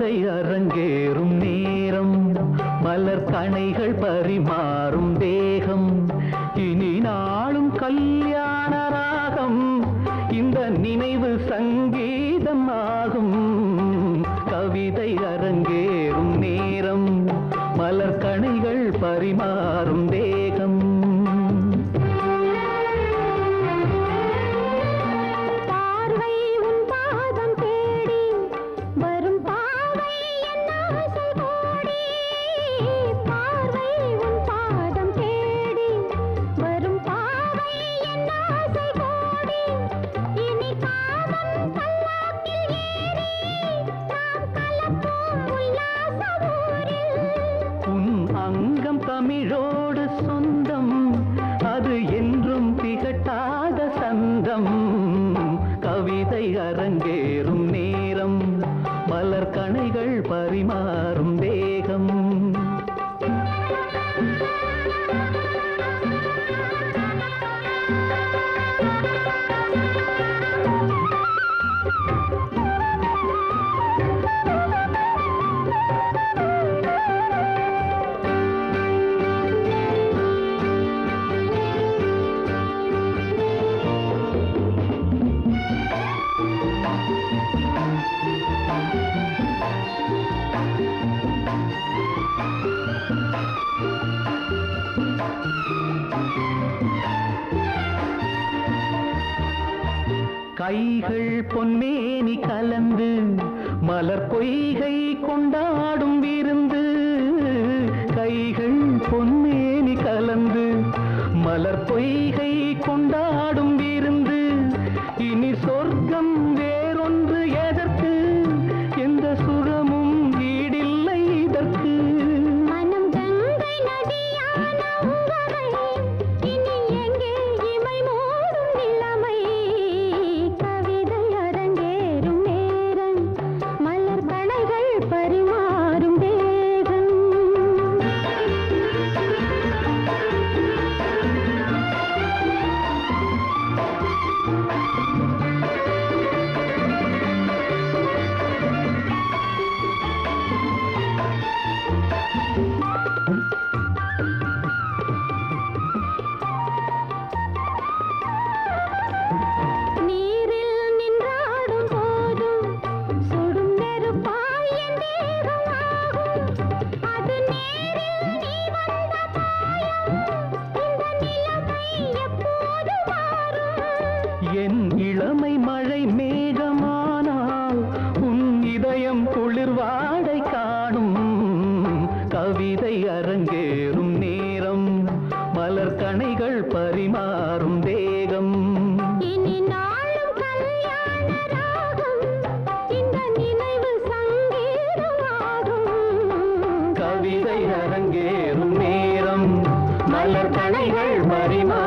கவிதை அரங்கேறும் நேரம் மலர் கணைகள் பரிமாறும் தேகம் இனி நாளும் கல்யாண ராகம் இந்த நினைவு சங்கீதம் ஆகும் கவிதை அரங்கேறும் நேரம் மலர் கணைகள் பரிமாறும் தேகம் பார்வை உன் பாதம் தேடி வரும் பாவை என் ஆசை கோடி பார்வை உன் பாதம் தேடி வரும் பாவை என் ஆசை கோடி இனி காமன் பல்லாக்கில் ஏறி நாம் கலப்போம் உல்லாச ஊரில் உன் அங்கம் தமிழோடு சொந்தம் அது என்றும் திகட்டாத சந்தம் கவிதை அரங்கேறும் நேரம் மலர் கணைகள் பரிமாறும் தேகம் கைகள் பொன்னேனி கலந்து மலர் பொய்கை கொண்டாடும் விருந்து கைகள் பொன்னேனி கலந்து மலர் பொய்கை கொண்டாடும் விருந்து இனி சொர்க்கம் வேறொன்று எதற்கு எந்த சுகமும் ஈடில்லை இதற்கு மனம் கங்கை நதியான உவமை இனி எங்கே இமை மூடும் நிலைமை கவிதை அரங்கேறும் நேரம் மலர் கணைகள் பரிமாறும் தேகம் நீரில் நின்றாடும் போதும் சுடும் நெருப்பாய் என் தேகமாகும் அது நேரில் நீ வந்த மாயம் இந்த நிலைமை எப்போது மாறும் என் இளமை மழை மேகமானால் உன் இதயம் குளிர்வாடை காணும் கவிதை அரங்கேறும் நேரம் மலர் கணைகள் பரிமாறும் தேகம் இனி நாளும் கல்யாண ராகம் இந்த நினைவு சங்கீதமாகும் கவிதை அரங்கேறும் நேரம் மலர் கணைகள் பரிமாறும்